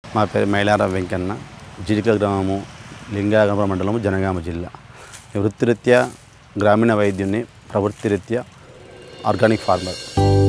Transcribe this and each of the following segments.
మా పేరు మైలార వెంకన్న జిడికల గ్రామము లింగాగమ మండలము జనగామ జిల్లా నేను వృత్తిరీత్యా గ్రామీణ వైద్యుని ప్రవృత్తిరీత్యా ఆర్గానిక్ ఫార్మర్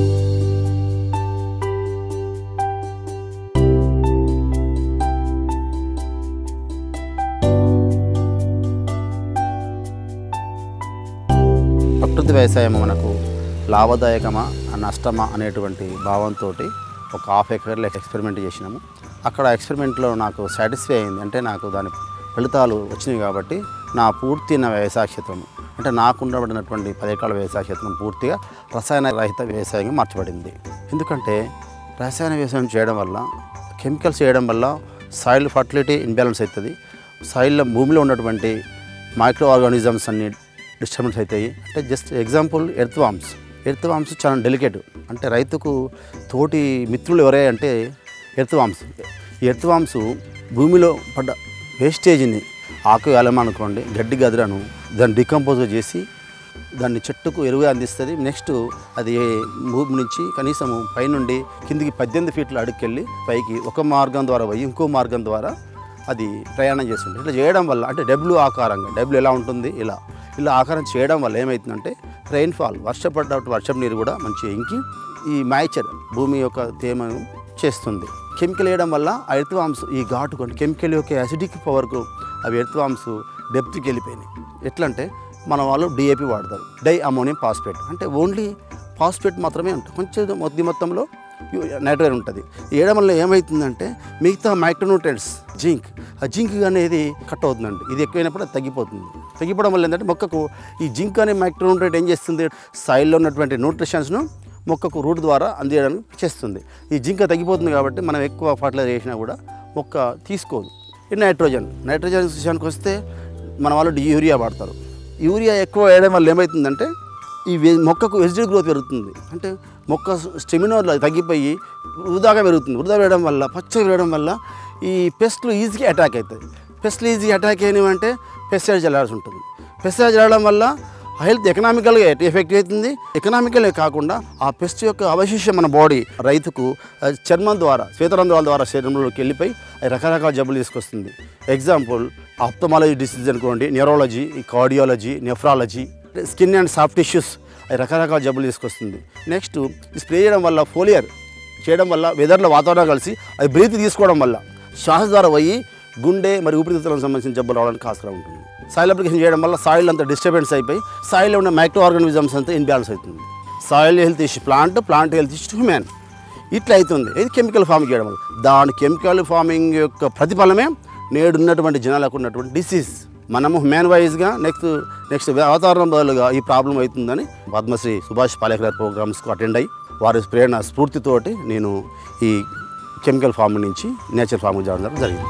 ప్రకృతి వ్యవసాయం మనకు లాభదాయకమా నష్టమా అనేటువంటి భావంతో ఒక హాఫ్ ఎకర్లో ఎక్స్పెరిమెంట్ చేసినాము అక్కడ ఎక్స్పెరిమెంట్లో నాకు సాటిస్ఫై అయింది అంటే నాకు దాని ఫలితాలు వచ్చినాయి కాబట్టి నా పూర్తి నా వ్యవసాయ క్షేత్రం అంటే నాకు ఉండబడినటువంటి పది ఎకరాల వ్యవసాయ క్షేత్రం పూర్తిగా రసాయన రహిత వ్యవసాయంగా మార్చబడింది ఎందుకంటే రసాయన వ్యవసాయం చేయడం వల్ల కెమికల్స్ చేయడం వల్ల సాయిల్ ఫర్టిలిటీ ఇన్బ్యాలెన్స్ అవుతుంది సాయిల్లో భూమిలో ఉన్నటువంటి మైక్రో ఆర్గానిజమ్స్ అన్ని డిస్టర్బెన్స్ అవుతాయి అంటే just example earth worms earth worms చాలా డెలికేట్ అంటే రైతుకు తోటి మిత్రులు ఎవరే అంటే ఎర్త్ వామ్స్ ఈ ఎర్త్ వామ్స్ భూమిలో పడ్డ వేస్టేజ్ని ఆకు వేలమనుకోండి గడ్డి గదులను దాన్ని డికంపోజ్ చేసి దాన్ని చెట్టుకు ఎరువుగా అందిస్తుంది నెక్స్ట్ అది భూమి నుంచి కనీసం పైనుండి కిందికి పద్దెనిమిది ఫీట్ల అడుక్కెళ్ళి పైకి ఒక మార్గం ద్వారా పోయి ఇంకో మార్గం ద్వారా అది ప్రయాణం చేస్తుంటుంది ఇట్లా చేయడం వల్ల అంటే డబ్ల్యూ ఆకారంగా డబ్ల్యూ ఎలా ఉంటుంది ఇలా ఇలా ఆకారం చేయడం వల్ల ఏమవుతుందంటే రెయిన్ఫాల్ వర్షపడ్డ వర్షం నీరు కూడా మంచిగా ఇంకి ఈ మ్యాచర్ భూమి యొక్క తేమను చేస్తుంది కెమికల్ వేయడం వల్ల ఆ ఎర్త్వామ్స్ ఈ ఘాటు కొన్ని కెమికల్ యొక్క యాసిడిక్ పవర్కు అవి ఎర్త్వామ్స్ డెప్త్కి వెళ్ళిపోయినాయి ఎట్లా అంటే మన వాళ్ళు డిఏపి వాడతారు డై అమోనియం ఫాస్ఫేట్ అంటే ఓన్లీ ఫాస్ఫేట్ మాత్రమే ఉంటుంది కొంచెం మొద్ది మొత్తంలో నైట్రోజన్ ఉంటుంది వేయడం వల్ల ఏమవుతుందంటే మిగతా మైక్రోన్యూట్రియన్స్ జింక్ ఆ జింక్ అనేది కట్ అవుతుందండి ఇది ఎక్కువైనప్పుడు అది తగ్గిపోతుంది తగ్గిపోవడం వల్ల ఏంటంటే మొక్కకు ఈ జింక్ అనే మైక్రోన్యూట్రియట్ ఏం చేస్తుంది సాయిల్లో ఉన్నటువంటి న్యూట్రిషన్స్ను మొక్కకు రూట్ ద్వారా అందించడానికి చేస్తుంది ఈ జింక తగ్గిపోతుంది కాబట్టి మనం ఎక్కువ ఫర్టిలైజర్ చేసినా కూడా మొక్క తీసుకోదు ఈ నైట్రోజన్ నైట్రోజన్ విషయానికి వస్తే మన వాళ్ళు యూరియా వాడతారు యూరియా ఎక్కువ వేయడం వల్ల ఏమవుతుందంటే ఈ వె- మొక్కకు వెజిటల్ గ్రోత్ పెరుగుతుంది అంటే మొక్క స్టెమినోర్లో తగ్గిపోయి వృధాగా పెరుగుతుంది వృధా వేయడం వల్ల పచ్చగా వేయడం వల్ల ఈ పెస్ట్లు ఈజీగా అటాక్ అవుతాయి పెస్ట్లు ఈజీగా అటాక్ అయినవంటే పెస్టిసైడ్ చల్లాల్సి ఉంటుంది పెస్టిసైడ్ చల్లడం వల్ల హెల్త్ ఎకనామికల్గా ఎఫెక్ట్ అవుతుంది ఎకనామికలే కాకుండా ఆ పెస్ట్ యొక్క అవశేషం మన బాడీ రైతుకు ఆ, చర్మం ద్వారా శ్వేతరంధ్రాల ద్వారా శరీరంలోకి వెళ్ళిపోయి అది రకరకాల జబ్బులు తీసుకొస్తుంది ఎగ్జాంపుల్ ఆప్తమాలజీ డిసీజ్ అనుకోండి neurology cardiology nephrology skin and soft tissues అది రకరకాల జబ్బులు తీసుకొస్తుంది నెక్స్ట్ స్ప్రే చేయడం వల్ల ఫోలియర్ చేయడం వల్ల వెదర్లో వాతావరణం కలిసి అది బ్రీత్ తీసుకోవడం వల్ల శ్వాస ద్వారా పోయి గుండె మరి ఊపిరితిత్తులకు సంబంధించిన జబ్బులు రావడానికి ఆస్కారం ఉంటుంది సాయిల్ అప్లికేషన్ చేయడం వల్ల సాయిల్ అంతా డిస్టర్బెన్స్ అయిపోయి సాయిల్లో ఉన్న మైక్రో ఆర్గానిజమ్స్ అంతా ఇన్బ్యాలెన్స్ అవుతుంది soil health issue plant plant health issue human ఇట్లా అవుతుంది ఇది కెమికల్ ఫార్మింగ్ చేయడం వల్ల దాని కెమికల్ ఫార్మింగ్ యొక్క ప్రతిఫలమే నేడు ఉన్నటువంటి జనాలకు ఉన్నటువంటి డిసీజ్ మనము హ్యూమన్ వైజ్గా నెక్స్ట్ నెక్స్ట్ వాతావరణం బదులుగా ఈ ప్రాబ్లం అవుతుందని పద్మశ్రీ సుభాష్ పాలేకర్ ప్రోగ్రామ్స్కు అటెండ్ అయ్యి వారి ప్రేరణ స్ఫూర్తితోటి నేను ఈ కెమికల్ ఫార్మింగ్ నుంచి నేచర్ ఫార్మింగ్ చేయడం జరిగింది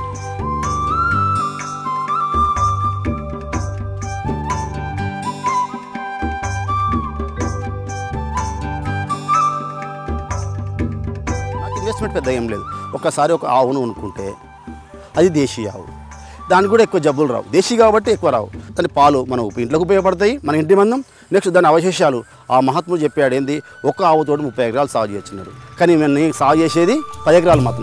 నాకు ఇన్వెస్ట్మెంట్ పెద్ద ఏం లేదు ఒక్కసారి ఒక ఆవును కొనుక్కుంటే అది దేశీయ ఆవు దానికి కూడా ఎక్కువ జబ్బులు రావు దేశీ కాబట్టి ఎక్కువ రావు దాని పాలు మన ఉప- ఇంట్లోకి ఉపయోగపడతాయి మన ఇంటి మందం నెక్స్ట్ దాని అవశేషాలు ఆ మహాత్ముడు చెప్పాడు ఏంది ఒక ఆవుతోటి ముప్పై ఎకరాలు సాగు చేయొచ్చున్నారు కానీ నేను సాగు చేసేది పది ఎకరాలు మాత్రం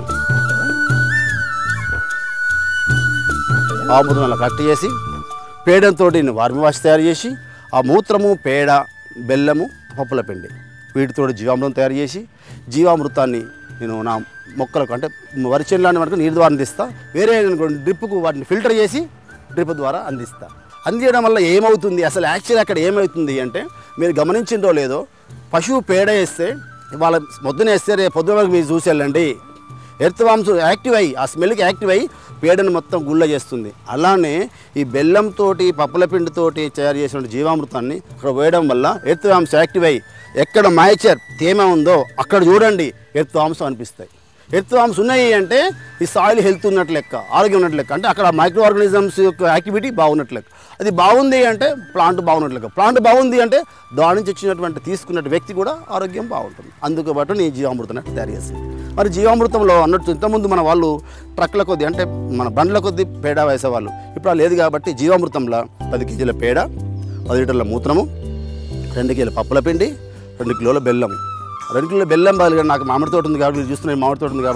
ఆవు మూత్రం అలా కట్ చేసి పేడంతో వార్మి వాష్ తయారు చేసి ఆ మూత్రము పేడ బెల్లము పప్పుల పిండి వీటితో జీవామృతం తయారు చేసి జీవామృతాన్ని నేను నా మొక్కలకు అంటే వరి చెల్లాని వరకు నీరు ద్వారా అందిస్తా వేరే అనుకోండి డ్రిప్కు వాటిని ఫిల్టర్ చేసి డ్రిప్ ద్వారా అందిస్తా అందించడం వల్ల ఏమవుతుంది అసలు యాక్చువల్ అక్కడ ఏమవుతుంది అంటే మీరు గమనించిందో లేదో పశువు పేడ వేస్తే వాళ్ళ పొద్దున వేస్తే రేపు పొద్దున వరకు మీరు చూసి వెళ్ళండి ఎర్త్ వామ్స్ యాక్టివ్ అయ్యి ఆ స్మెల్కి యాక్టివ్ అయ్యి పేడను మొత్తం గుళ్ళ చేస్తుంది అలానే ఈ బెల్లంతోటి పప్పుల పిండితోటి తయారు చేసిన జీవామృతాన్ని అక్కడ వేయడం వల్ల ఎర్త్ వామ్స్ యాక్టివ్ అయ్యి ఎక్కడ మాయిచర్ తేమ ఉందో అక్కడ చూడండి ఎర్త్ వామ్స్ అనిపిస్తాయి ఎర్త్ వామ్స్ ఉన్నాయి అంటే ఈ సాయిల్ హెల్త్ ఉన్నట్లు లెక్క ఆరోగ్యం ఉన్నట్లు లెక్క అంటే అక్కడ మైక్రో ఆర్గానిజమ్స్ యొక్క యాక్టివిటీ బాగున్నట్లు లెక్క అది బాగుంది అంటే ప్లాంట్ బాగున్నట్లు లెక్క ప్లాంట్ బాగుంది అంటే దాని నుంచి వచ్చినటువంటి తీసుకున్న వ్యక్తి కూడా ఆరోగ్యం బాగుంటుంది అందుకు బట్టి నేను జీవామృతాన్ని తయారు చేస్తాను మరి జీవామృతంలో అన్నట్టు ఇంతకుముందు మన వాళ్ళు ట్రక్ల కొద్ది అంటే మన బండ్ల కొద్ది పేడ వేసేవాళ్ళు ఇప్పుడు అలా లేదు కాబట్టి జీవామృతంలో పది కేజీల పేడ పది లీటర్ల మూత్రము రెండు కిలోల పప్పుల పిండి రెండు కిలోల బెల్లం రెండు కిలోల బెల్లం బదులుగా నాకు మామిడి తోట ఉంది కాబట్టి మీరు చూస్తున్న మామిడి తోట ఉంది కాబట్టి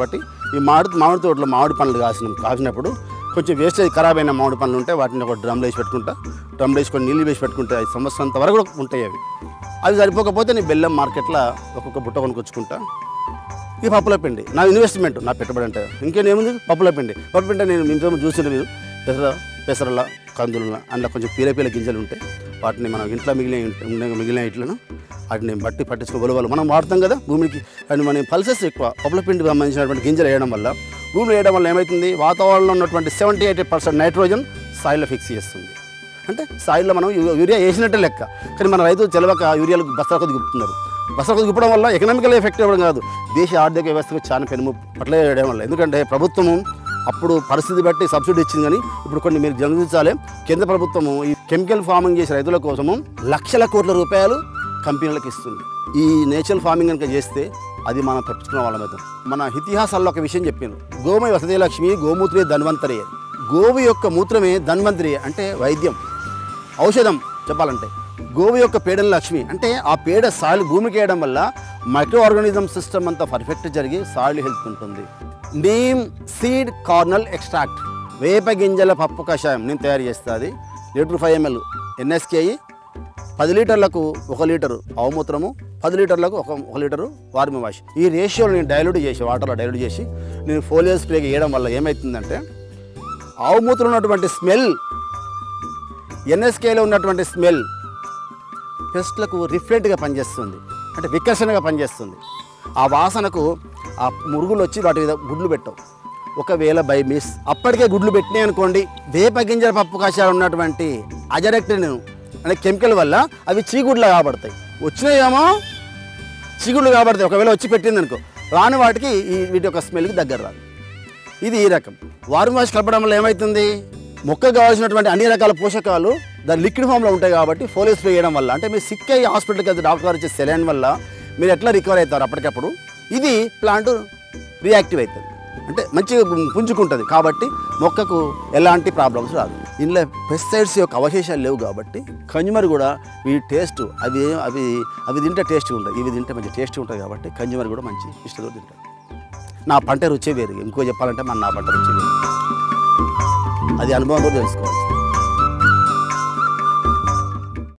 ఈ మామిడి మామిడి తోటలో మామిడి పండ్లు కాసిన కాసినప్పుడు కొంచెం వేస్టేజ్ ఖరాబ్ అయిన మామిడి పండ్లు ఉంటే వాటిని ఒక డ్రమ్లో వేసి పెట్టుకుంటా డ్రమ్లో వేసుకొని నీళ్ళు వేసి పెట్టుకుంటే ఐదు సంవత్సరం అంత వరకు కూడా ఉంటాయి అవి అవి సరిపోకపోతే నేను బెల్లం మార్కెట్లో ఒక్కొక్క బుట్ట కొనుక్కొచ్చుకుంటా ఈ పప్పుల పిండి నా ఇన్వెస్ట్మెంట్ నా పెట్టుబడి అంటే ఇంకేమేముంది పప్పుల పిండి పప్పుల పిండి నేను ఇంట్లో చూసిన మీరు పెసర పెసరల కందుల అందులో కొంచెం పీల పీల గింజలు ఉంటాయి వాటిని మనం ఇంట్లో మిగిలిన ఉండే- మిగిలిన ఇట్లను వాటిని బట్టి పట్టించుకో ఉలవలు మనం వాడతాం కదా భూమికి అండ్ మన పల్సెస్ ఎక్కువ పప్పుల పిండి సంబంధించినటువంటి గింజలు వేయడం వల్ల భూమిలో వేయడం వల్ల ఏమవుతుంది వాతావరణంలో ఉన్నటువంటి సెవెంటీ ఎయిటీ పర్సెంట్ నైట్రోజన్ సాయిల్లో ఫిక్స్ చేస్తుంది అంటే సాయిల్లో మనం యూ- యూరియా వేసినట్టే లెక్క కానీ మన రైతులు తెలవక యూరియాలు బస్తాల కొద్ది గుప్పుతున్నారు బస్తాల కొద్ది గుప్పడం వల్ల ఎకనామికల్ ఎఫెక్ట్ ఇవ్వడం కాదు దేశ ఆర్థిక వ్యవస్థకు చాలా పెనుము పట్ల వేయడం వల్ల ఎందుకంటే ప్రభుత్వము అప్పుడు పరిస్థితి బట్టి సబ్సిడీ ఇచ్చింది కానీ ఇప్పుడు కొన్ని మీరు గమనించాలి కేంద్ర ప్రభుత్వము ఈ కెమికల్ ఫార్మింగ్ చేసే రైతుల కోసము లక్షల కోట్ల రూపాయలు కంపెనీలకు ఇస్తుంది ఈ నేచురల్ ఫార్మింగ్ కనుక చేస్తే అది మనం తప్పించుకున్న వాళ్ళం అవుతాం మన ఇతిహాసాల్లో ఒక విషయం చెప్పాను గోమయ వసతి లక్ష్మి గోమూత్రే ధన్వంతరి అని. గోవు యొక్క మూత్రమే ధన్వంతరి అంటే వైద్యం ఔషధం చెప్పాలంటే గోవు యొక్క పేడల లక్ష్మి అంటే ఆ పేడ సాయిల్ భూమికి వేయడం వల్ల మైక్రో ఆర్గానిజం సిస్టమ్ అంతా పర్ఫెక్ట్ జరిగి సాయిల్ హెల్త్ ఉంటుంది నీమ్ సీడ్ కార్నల్ ఎక్స్ట్రాక్ట్ వేప గింజల పప్పు కషాయం నేను తయారు చేస్తుంది లీటర్ ఫైవ్ ఎంఎల్ ఎన్ఎస్కేఈ పది లీటర్లకు ఒక లీటరు ఆవుమూత్రము పది లీటర్లకు ఒక ఒక లీటరు వార్మి వాష్ ఈ రేషియోని నేను డైల్యూట్ చేసి వాటర్లో డైల్యూట్ చేసి నేను ఫోలియో స్ప్రేకి వేయడం వల్ల ఏమవుతుందంటే ఆవుమూత్రం ఉన్నటువంటి స్మెల్ ఎన్ఎస్కేలో ఉన్నటువంటి స్మెల్ పెస్ట్లకు రిఫ్లెక్ట్గా పనిచేస్తుంది అంటే వికర్షణగా పనిచేస్తుంది ఆ వాసనకు ఆ మురుగులు వచ్చి వాటి మీద గుడ్లు పెట్టవు ఒకవేళ బై మిస్ అప్పటికే గుడ్లు పెట్టినాయి అనుకోండి వేప గింజల పప్పు కషాయం ఉన్నటువంటి అజరెక్టిన్ అనే కెమికల్ వల్ల అవి చీగుడ్లు కాబడతాయి వచ్చినాయేమో చీగుడ్లు కాబడతాయి ఒకవేళ వచ్చి పెట్టింది అనుకో రాని వాటికి ఈ వీటి యొక్క స్మెల్కి దగ్గర రాదు ఇది ఈ రకం వారం వాష్ కలపడం వల్ల ఏమవుతుంది మొక్కకు కావాల్సినటువంటి అన్ని రకాల పోషకాలు దాని లిక్విడ్ ఫామ్లో ఉంటాయి కాబట్టి ఫోలియో స్ప్రే చేయడం వల్ల అంటే మీరు సిక్ అయ్యి హాస్పిటల్కి వెళ్తే డాక్టర్ గారు ఇచ్చే సెలైన్ వల్ల మీరు ఎట్లా రికవర్ అవుతారు అప్పటికప్పుడు ఇది ప్లాంట్ రియాక్టివ్ అవుతుంది అంటే మంచిగా పుంజుకుంటుంది కాబట్టి మొక్కకు ఎలాంటి ప్రాబ్లమ్స్ రాదు ఇందులో పెస్టిసైడ్స్ యొక్క అవశేషాలు లేవు కాబట్టి కన్జ్యూమర్ కూడా వీటి టేస్ట్ అవి అవి అవి తింటే టేస్ట్ ఉంటాయి ఇవి తింటే మంచి టేస్ట్ ఉంటుంది కాబట్టి కన్జ్యూమర్ కూడా మంచి ఇష్టంగా తింటారు నా పంట రుచే వేరు ఇంకో చెప్పాలంటే మన నా పంట రుచి వేరు అది అనుభవంతో తెలుసుకోవాలి